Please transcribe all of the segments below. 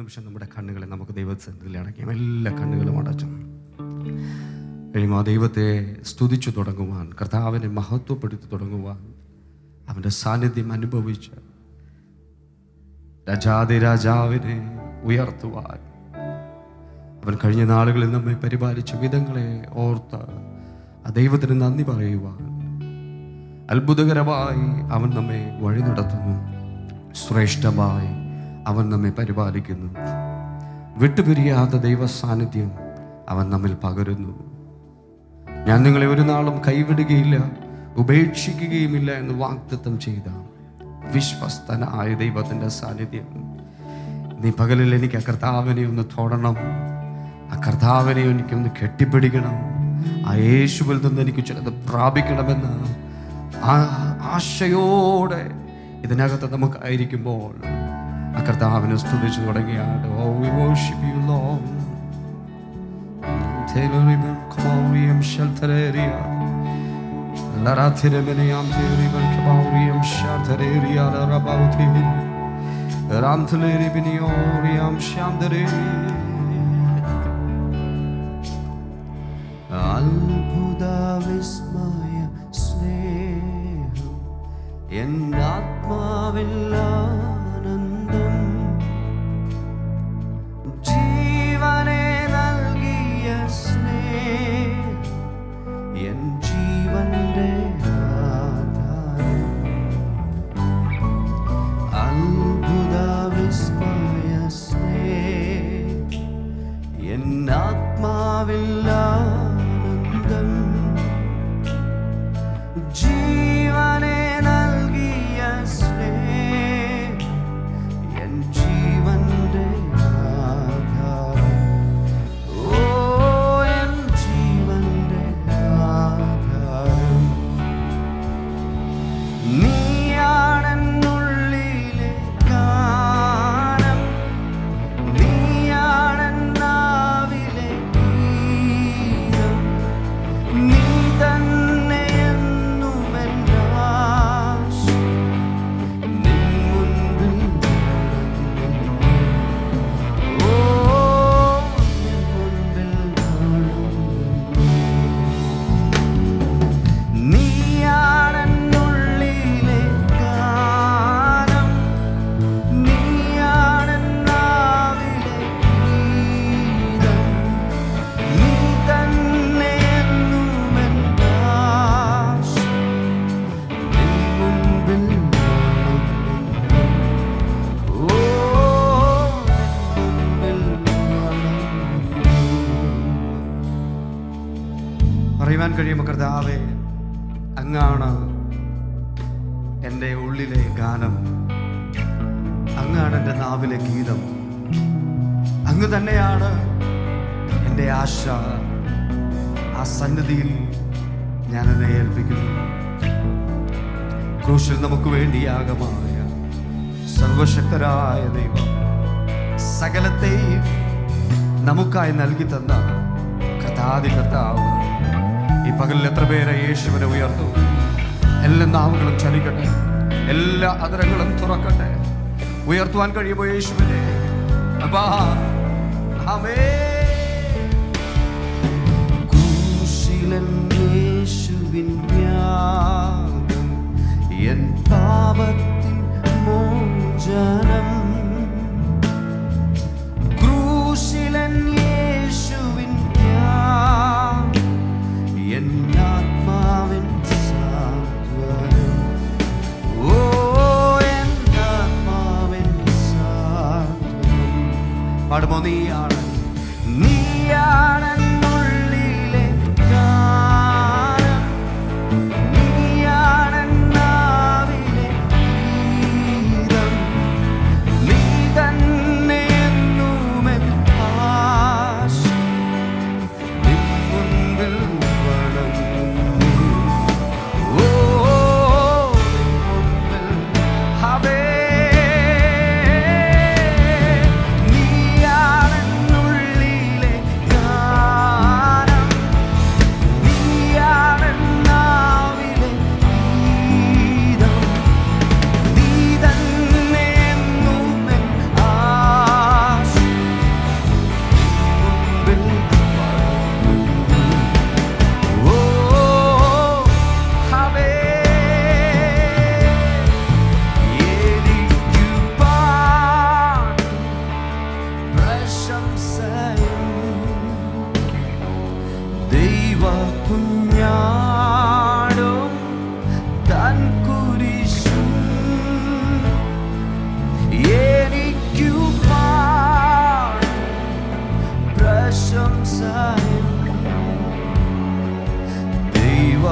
നിമിഷം നമ്മുടെ കണ്ണുകളെ നമുക്ക് ദൈവസന്നിധിയിൽ അടയ്ക്കാം എല്ലാ കണ്ണുകളും അടച്ചു കഴിയുമ്പോൾ ആ ദൈവത്തെ സ്തുതിച്ചു തുടങ്ങുവാൻ കർത്താവിനെ മഹത്വപ്പെടുത്തി തുടങ്ങുവാൻ അവൻ്റെ സാന്നിധ്യം അനുഭവിച്ച് രാജാതി രാജാവിനെ ഉയർത്തുവാൻ അവൻ കഴിഞ്ഞ നാളുകളിൽ നമ്മെ പരിപാലിച്ച വിധങ്ങളെ ഓർത്ത് ആ ദൈവത്തിന് നന്ദി പറയുവാൻ അത്ഭുതകരമായി അവൻ നമ്മെ വഴി നടത്തുന്നു ശ്രേഷ്ഠമായി അവൻ നമ്മെ പരിപാലിക്കുന്നു വിട്ടുപിരിയാത്ത ദൈവ സാന്നിധ്യം അവൻ നമ്മിൽ പകരുന്നു ഞാൻ നിങ്ങളെ ഒരു നാളും കൈവിടുകയില്ല ഉപേക്ഷിക്കുകയുമില്ല എന്ന് വാഗ്ദത്തം ചെയ്ത വിശ്വസ്തനായ ദൈവത്തിൻ്റെ സാന്നിധ്യം നീ പകലിൽ എനിക്ക് ആ കർത്താവിനെ ഒന്ന് തൊടണം ആ കർത്താവിനെ എനിക്കൊന്ന് കെട്ടിപ്പിടിക്കണം ആ യേശുവിൽ നിന്ന് എനിക്ക് ചിലത് പ്രാപിക്കണമെന്ന് ആ ആശയോടെ ഇതിനകത്ത് നമുക്കായിരിക്കുമ്പോൾ ആ കർത്താവിനെ സ്തുതിച്ചു തുടങ്ങിയാണ് O we worship you Lord Teleribem Kamauriam Sheltereria Laratiremeniam Teribem Kamauriam Sheltereria Rabauti Ramteleribinioriam Shandere അത്ഭുത വിസ്മയ സ്നേഹം എൻ ആത്മാവിൽ ആനന്ദം ജീവനെ നൽകിയ സ്നേഹം എൻ ജീവന്റെ ആധാരം അത്ഭുത വിസ്മയ സ്നേഹം എൻ ആത്മാവിൽ ആനന്ദം ജീവനെ നൽകിയ സ്നേഹം എൻ ജീവന്റെ ആധാരം ഓ എൻ ജീവന്റെ ആധാരം നീയാണെന്നുള്ളിലെ ഗാനം നീയാണെന്നാവിലെ ഗീതം നീ തന്നെ എന്നുമെന്നാശ നിൻ മുൻപിൽ ഓ നിൻ മുൻപിൽ നീയാണെന്നുള്ളിലെ ഗാനം നീയാണെന്നാവിലെ ഗീതം നീ തന്നെ എന്നുമെന്നാശ നിൻ മുൻപിൽ ഓ നിൻ മുൻപിൽ പറയുവാൻ കഴിയുമോ കർത്താവേ അങ്ങാണ് എൻ്റെ ഉള്ളിലെ ഗാനം അങ്ങാണ് എൻ്റെ നാവിലെ ഗീതം അങ്ങ് തന്നെയാണ് എൻ്റെ ആശ ആ സന്നിധിയിൽ ഞാൻ എന്നെ ഏൽപ്പിക്കുന്നു ക്രൂശിൽ നമുക്ക് വേണ്ടി യാഗമായ സർവശക്തരായ ദൈവം സകലത്തെയും നമുക്കായി നൽകി തന്ന കഥാതി കർത്താവ് ഈ പകലിൽ എത്ര പേരെ യേശുവിനെ ഉയർത്തും എല്ലാ നാവുകളും ചലിക്കട്ടെ എല്ലാ അതരങ്ങളും തുറക്കട്ടെ ഉയർത്തുവാൻ കഴിയുമോ യേശുവിനെ അപ്പാ ആമേ ക്രൂശിലൻ യേശുവിൻ ത്യാഗം എൻ പാപത്തിൻ മോചനം ക്രൂശിലൻ യേശുവിൻ ത്യാഗം എൻ ആത്മാവിൻ സാന്ത്വനം ഓ എൻ ആത്മാവിൻ സാന്ത്വനം പാടുമോ നീയാണ് നീയാണെന്നുള്ളിലെ ഗാനം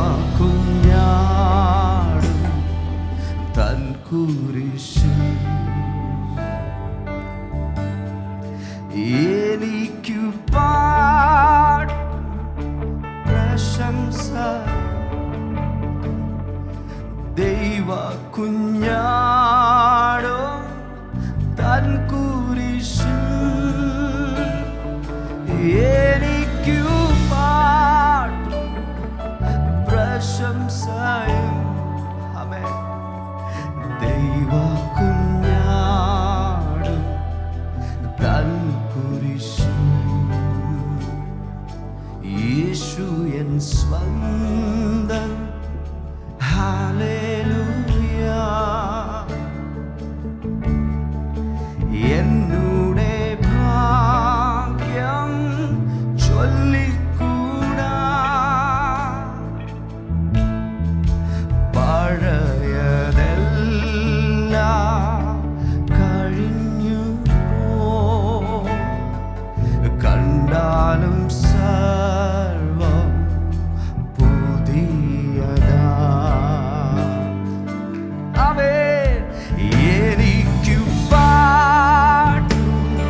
കുഞ്ഞാടും തൻ കുരിശ് എനിക്കു പാട് പ്രശംസ ദൈവ കുഞ്ഞാടും തൻ കുരിശ് എനിക്കു പാട് പ്രശംസയും ആമേൻ ദൈവ കുഞ്ഞാടും തൻ കുരിശും യേശു എൻ സ്വന്തം ഹാലേലൂയ എന്നുടെ ഭാഗ്യം ചൊല്ലിക്കൂടാ പഴയതെല്ലാം കഴിഞ്ഞു പോ കണ്ടാലും സർവം പുതിയതാ അവൻ എനിക്കു പാട്ടും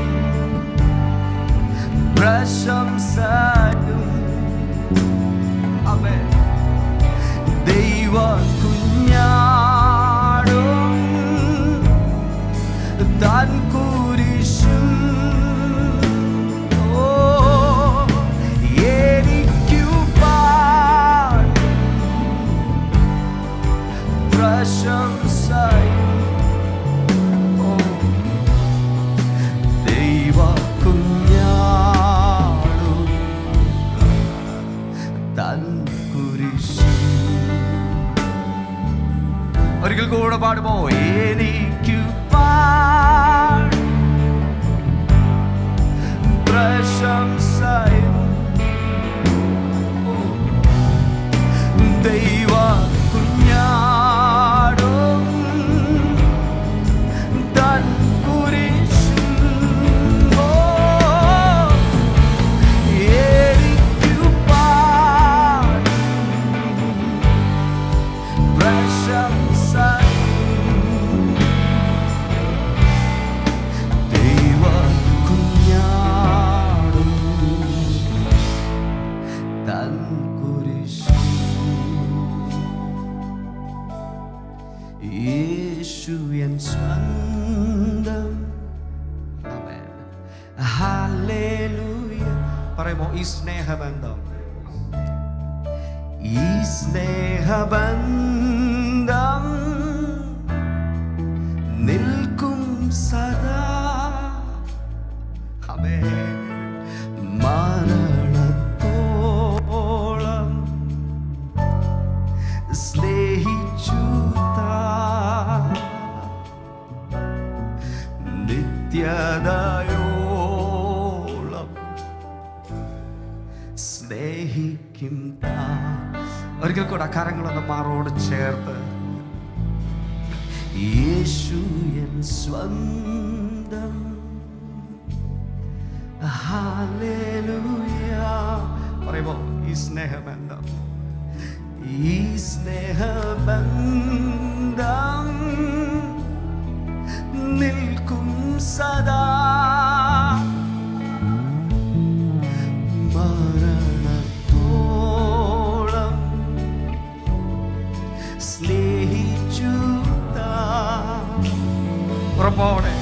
പ്രശംസയും അവൻ ദൈവ കുഞ്ഞാടും താൻ കുരിശും ഓ എനിക്കു പാട്ടും പ്രശംസയും ഓ ദൈവ കുഞ്ഞാടും തൻ കുരിശും ഒരിക്കൽ കൂടെ പാടുമോ എനിക്കു പാട് പ്രശംസയും ദൈവ കുഞ്ഞാടും തൻ കുരിശും ഓ, എനിക്കു പാട് പ്രശംസയും ദൈവ കുഞ്ഞാടും തൻ കുരിശും യേശു എൻ സ്വന്തം ആമേൻ. ഹല്ലേലൂയ പറയുമോ ഈ സ്നേഹബന്ധം ഈ സ്നേഹബന്ധം നിൽക്കും സദാ ആമേൻ. മരണത്തോളം സ്നേഹിച്ചു താൻ. നിത്യതയോളം സ്നേഹിക്കും താൻ. ഒരിക്കൽ കൂടെ കരങ്ങളൊന്ന് മാറോട് ചേർത്ത് യേശു എൻ സ്വന്തം ഹാലേലൂയ പറയുമോ ഈ സ്നേഹബന്ധം ഈ സ്നേഹബന്ധം നിൽക്കും സദാ മരണത്തോളം സ്നേഹിച്ചു താൻ. ഉറപ്പോടെ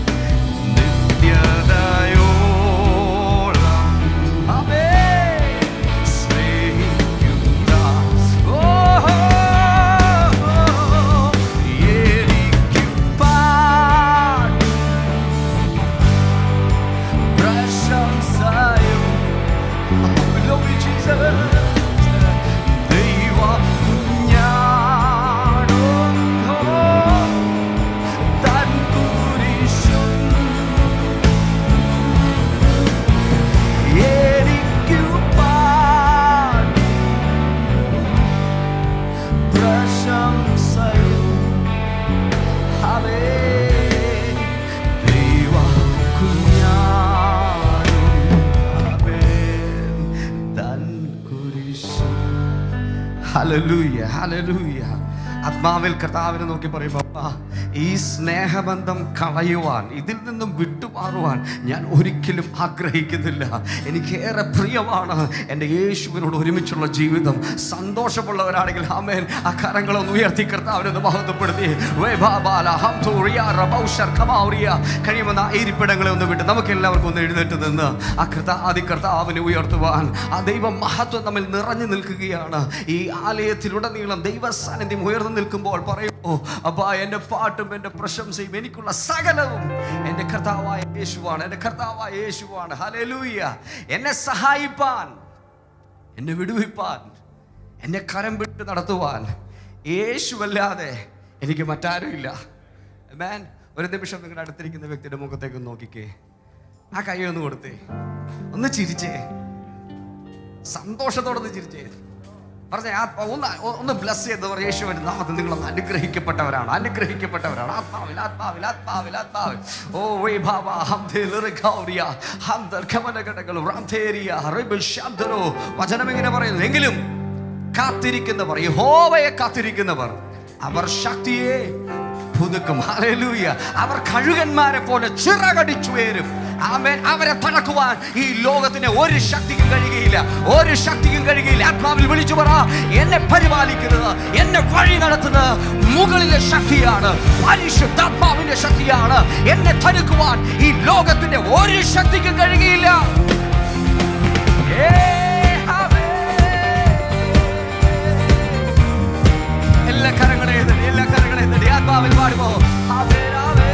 നിത്യതയോളം ആമേൻ. സ്നേഹിക്കും താൻ. ഓഹോ, എനിക്കും പാട്ട് പ്രശംസയും Love you, Jesus. ദൈവ കുഞ്ഞാടും തൻ കുരിശും എനിക്കു പാട് പ്രശംസയും അവേ ദൈവ കുഞ്ഞാടും അവേ തൻ കുരിശും ഹല്ലേലൂയ ഹല്ലേലൂയ ആത്മാവിൽ കർത്താവിനെ നോക്കി പറയുമ്പോൾ "അപ്പാ, ഈ സ്നേഹബന്ധം കളയുവാൻ ഇതിൽ നിന്നും വിട്ടുമാറുവാൻ ഞാൻ ഒരിക്കലും ആഗ്രഹിക്കുന്നില്ല എനിക്കേറെ പ്രിയമാണ് എൻ്റെ യേശുവിനോട് ഒരുമിച്ചുള്ള ജീവിതം സന്തോഷമുള്ളവരാണെങ്കിൽ ആമേൻ ആ കരങ്ങളൊന്ന് ഉയർത്തി കർത്താവിനൊന്ന് മഹത്വപ്പെടുത്തി വേ ബാബാല ഹം തൂറിയ റബൗഷർ ഖമൗറിയ കഴിയുമെന്ന ആ ഇരിപ്പിടങ്ങളെ ഒന്ന് വിട്ട് നമുക്ക് എല്ലാവർക്കും ഒന്ന് എഴുന്നേറ്റ് നിന്ന് ആ കർത്താതി കർത്താവിനെ ഉയർത്തുവാൻ ആ ദൈവ മഹത്വം നമ്മിൽ നിറഞ്ഞു നിൽക്കുകയാണ് ഈ ആലയത്തിലുടനീളം ദൈവ സാന്നിധ്യം ഉയർന്നു നിൽക്കുമ്പോൾ പറയുമോ അപ്പാ എൻ്റെ പാട്ടും എൻ്റെ പ്രശംസയും എനിക്കുള്ള സകലവും എൻ്റെ കർത്താവായ യേശുവാണ് എൻ്റെ കർത്താവായ യേശുവാണ് ഹല്ലേലൂയ എന്നെ സഹായിപ്പാൻ എന്നെ വിടുവിപ്പാൻ എന്നെ കരം വിട്ട് നടത്തുവാൻ യേശുവല്ലാതെ എനിക്ക് മറ്റാരുമില്ല മാൻ ഒരു നിമിഷം നിങ്ങളുടെ അടുത്തിരിക്കുന്ന വ്യക്തിയുടെ മുഖത്തേക്ക് ഒന്ന് നോക്കിക്കേ ആ കൈ ഒന്ന് കൊടുത്തേ ഒന്ന് ചിരിച്ചേ സന്തോഷത്തോടെ ഒന്ന് ചിരിച്ചേ പറഞ്ഞേ ആ ഒന്ന് ഒന്ന് ബ്ലസ് ചെയ്ത് പറ യേശുവിന്റെ നാമത്തിൽ നിങ്ങൾ അനുഗ്രഹിക്കപ്പെട്ടവരാണ് അനുഗ്രഹിക്കപ്പെട്ടവരാണ് ആത്മാവിൽ ആത്മാവിൽ ആത്മാവിൽ ആത്മാവിൽ ഓ വേ ബാബ ഹംദേ ലിറികൗരിയ ഹംദർ ഖമനഗടകൾ റാംതേരിയ റിബിൽ ശബ്ദരോ വചനം ഇങ്ങനെ പറയുന്നു എങ്കിലും കാത്തിരിക്കുന്നവർ യഹോവയെ കാത്തിരിക്കുന്നവർ അവർ ശക്തിയെ പുതുക്കും ഹല്ലേലൂയ അവർ കഴുകന്മാരെ പോലെ ചിറകടിച്ചുയരും ആമേൻ അവരെ തണക്കുവാൻ ഈ ലോകത്തിന് ഒരു ശക്തിക്കും കഴിയുകയില്ല ഒരു ശക്തിക്കും കഴിയുകയില്ല ആത്മാവിൽ വിളിച്ചു പറ എന്നെ പരിപാലിക്കുന്നത് എന്നെ വഴി നടത്തുന്നത് മുകളിലെ ശക്തിയാണ് പരിശുദ്ധാത്മാവിന്റെ ശക്തിയാണ് എന്നെ തടുക്കുവാൻ ഈ ലോകത്തിന്റെ ഒരു ശക്തിക്കും കഴിയുകയില്ല ഏ, ആമേൻ. എല്ലാ കരങ്ങളെ എഴുതടി എല്ലാ കരങ്ങളെ എഴുതടി ആത്മാവിൽ പാടുമോ ആമേൻ, ആമേൻ.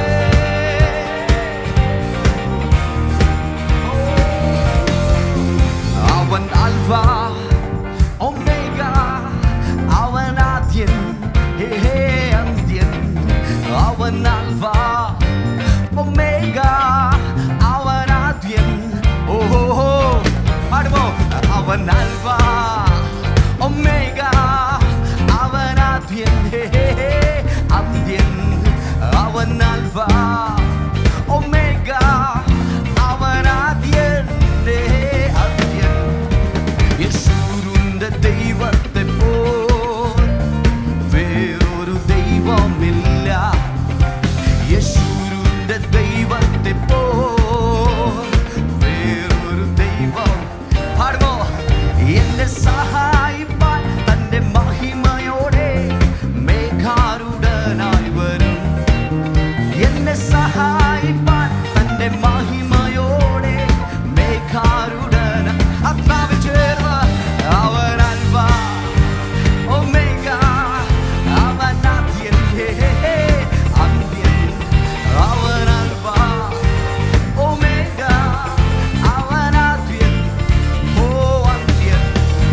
അവൻ അൽഫ ഒമേഗ അവൻ ആദ്യൻ ഹേ ഹേ അന്ത്യൻ അവൻ അൽഫ ഒമേഗ അവൻ ആദ്യൻ ഓഹോ പാടുമോ അവൻ അൽഫ ഒമേഗ അവൻ ആദ്യൻ ഹേ ഹേ ഹേ അന്ത്യൻ അവൻ അൽഫ ഒമേഗ അവൻ ആദ്യൻ ഹേ അന്ത്യൻ യേശുവിന്റെ ദൈവത്തെ പോൽ വേറൊരു ദൈവമില്ല യേശുവിന്റെ ദൈവത്തെ പോൽ വേറൊരു ദൈവം പാടുമോ എന്നെ സഹായിപ്പാൻ തന്റെ മഹിമയോടെ മേഘാരുടനായി വരും എന്നെ സഹായിപ്പാൻ തന്റെ മഹിമയോടെ മേഘാരുടന ആത്മാവിൽ ചേർന്ന് അവൻ അൽവ ഒമേഗ അവൻ ആദ്യൻ ഹേ ഹേ ഹേ അന്ത്യൻ അവൻ അൽവ ഒമേഗ അവൻ ആദ്യൻ ഓ അന്ത്യൻ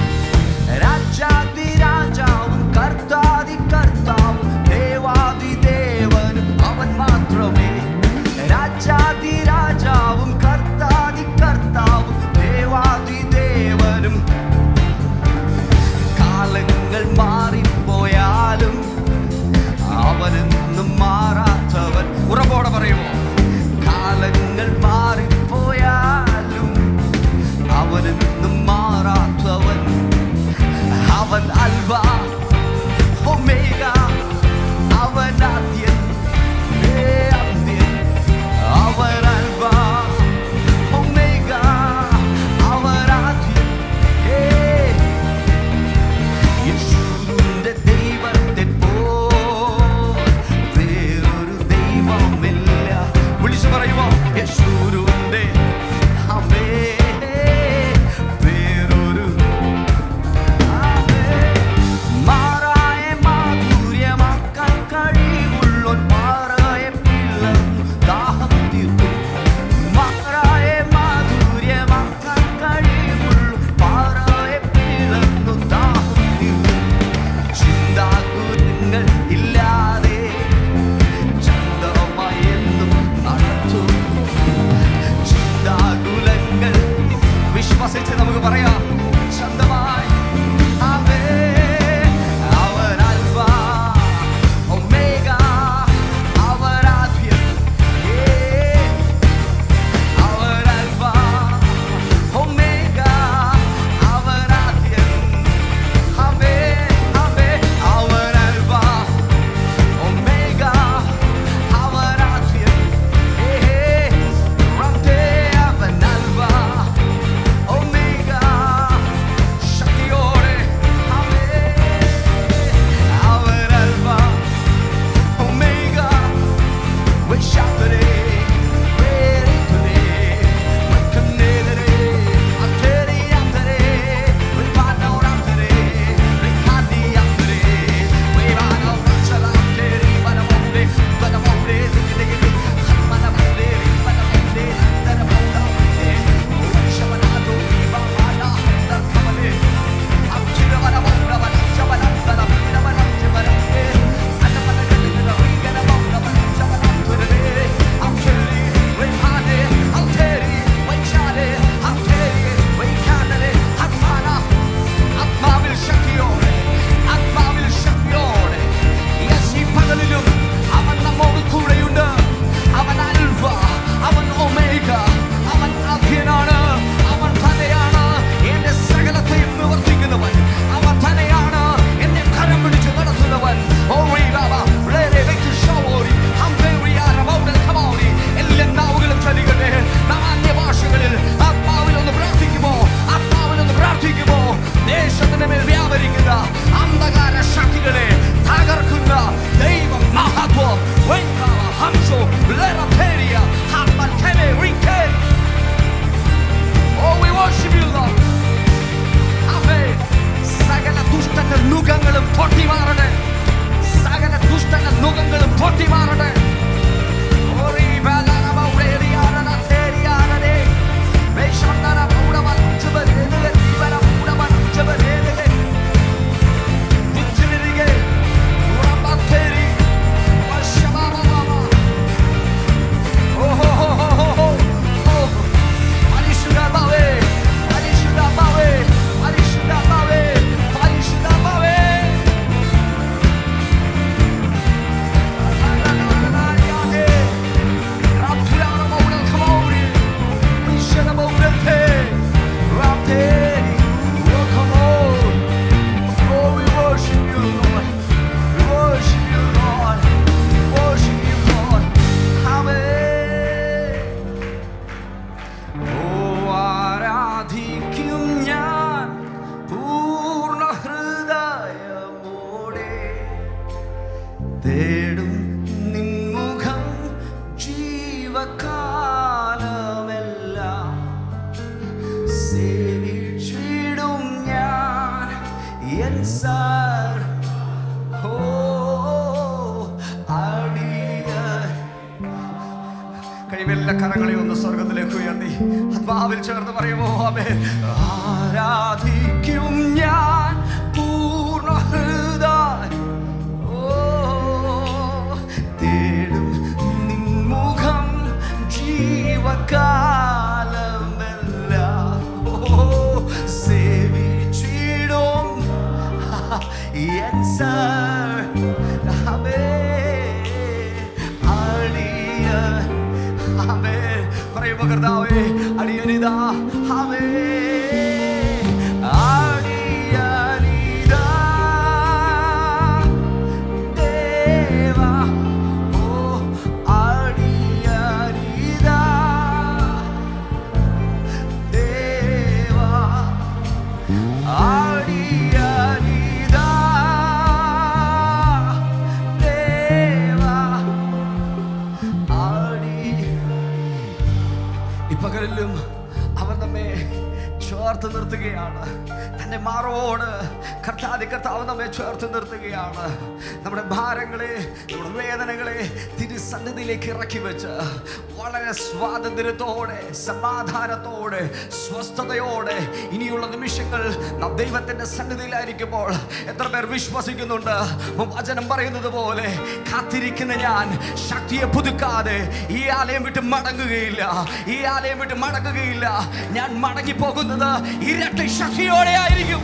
രാജാതിരാജാവും കർത്താതി കർത്താവും ദേവാതി ദേവനും അവൻ മാത്രമേ രാജാതിരാജാവും കർത്താതി കർത്താവും ദേവാതി ദേവനും കാലങ്ങൾ മാറിപ്പോയാലും അവനെന്നും മാറാത്തവൻ ഉറപ്പോടെ പറയുമോ കാലങ്ങൾ മാറിപ്പോയാലും അവനെന്നും മാറാത്തവൻ അവൻ അൽവ ഒമേഗ അവൻ ആദ്യൻ ഹേ അന്ത്യൻ അവൻ അൽവ ഒമേഗ അവൻ ആദ്യൻ ഹേ യേശുവിന്റെ ദൈവത്തെ പോൽ വേറൊരു ദൈവമില്ല വിളിച്ചു പറയുമോ യേശുവിന്റെ അമേ വേറൊരു ആമേൻ. നുഖങ്ങളും പൊട്ടി മാറട്ടെ സകല ദുഷ്ടന്റെ നുഖങ്ങളും പൊട്ടി മാറട്ടെ ഓറി ബാലാനമ ഉടേറിയാനന തേരിയാനനെ വേഷണ്ടന മൂടവൻ ചുബരേതുക ജീവന മൂടവൻ ചുബരേതുക ദിച്ചിലിരികെ ഉറമ്പത്തേരി വശമാമമാമ ഓഹോ ഹോ ഹോ ഹോ ഹോ ഓ പരിശുദ്ധാത്മാവേ പരിശുദ്ധാത്മാവേ പരിശുദ്ധാത്മാവേ പരിശുദ്ധാത്മാവേ ആരാധിക്കും ഞാൻ പൂർണ്ണ ഹൃദയമോടെ തേടും നിൻമുഖം ജീവകാലമെല്ലാം സേവിച്ചിടും ഞാൻ എൻ സാർ ഓ അടിയ കഴിവെല്ല കരങ്ങളെ ഒന്ന് സ്വർഗത്തിലേക്ക് ഉയർത്തി ആത്മാവിൽ ചേർന്ന് പറയുമോ അമേ ആരാധിക്കും ഞാൻ പൂർണ്ണ ഹൃദയ ഓ തേടും നിൻമുഖം ജീവകാലമെല്ലാം ഓ സേവിച്ചിടും എൻ സർ അമേ അടിയ അമേ പറയുമ്പോ കർത്താവേ അടിയനിതാ അമേ അടിയനിതാ ദേവാ ഓ അടിയനിതാ ദേവാ അടിയനിതാ ദേവാ ആടി ഇപ്പകലിലും അവൻ നമ്മെ ചേർത്ത് നിർത്തുകയാണ് തന്റെ മാറോട് കർത്താതി കർത്താവ് നമ്മെ ചേർത്ത് നിർത്തുകയാണ് നമ്മുടെ ഭാരങ്ങളെ നമ്മുടെ വേദനകളെ തിരുസന്നിധിയിലേക്ക് ഇറക്കി വെച്ച് വളരെ സ്വാതന്ത്ര്യത്തോടെ സമാധാനത്തോടെ സ്വസ്ഥതയോടെ ഇനിയുള്ള നിമിഷങ്ങൾ നാം ദൈവത്തിന്റെ സന്നിധിയിലായിരിക്കുമ്പോൾ എത്ര പേർ വിശ്വസിക്കുന്നുണ്ട് വചനം പറയുന്നത് പോലെ കാത്തിരിക്കുന്ന ഞാൻ ശക്തിയെ പുതുക്കാതെ ഈ ആലയം വിട്ട് മടങ്ങുകയില്ല ഈ ആലയം വിട്ട് മടങ്ങുകയില്ല ഞാൻ മടങ്ങി പോകുന്നത് ഇരട്ടി ശക്തിയോടെ ആയിരിക്കും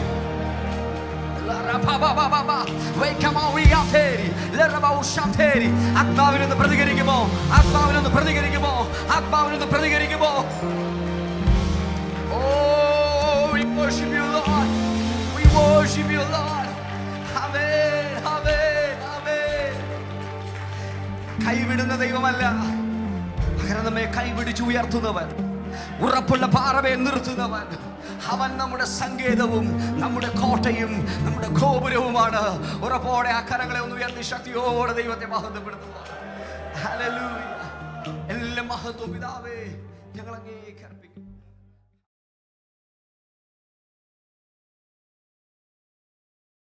ആത്മാവിനൊന്ന് പ്രതികരിക്കുമോ ആത്മാവിനൊന്ന് പ്രതികരിക്കുമോ ആത്മാവിനൊന്ന് പ്രതികരിക്കുമോ Oh, we worship you, Lord. We worship you, Lord. Amen, amen, amen. കൈവിടുന്ന ദൈവമല്ല പകരം നമ്മെ കൈപിടിച്ച് ഉയർത്തുന്നവൻ ഉറപ്പുള്ള പാറവയെ നിർത്തുന്നവൻ അവൻ നമ്മുടെ സങ്കേതവും നമ്മുടെ കോട്ടയും നമ്മുടെ ഗോപുരവുമാണ് ഉറപ്പോടെ ആ കരങ്ങളെ ഒന്ന് ഉയർത്തി ശക്തിയോടെ ദൈവത്തെ മഹത്വപ്പെടുത്തുക ഹല്ലേലൂയ എല്ലാ മഹത്വം പിതാവേ ഞങ്ങൾ അങ്ങേക്ക് അർപ്പിക്കുന്നു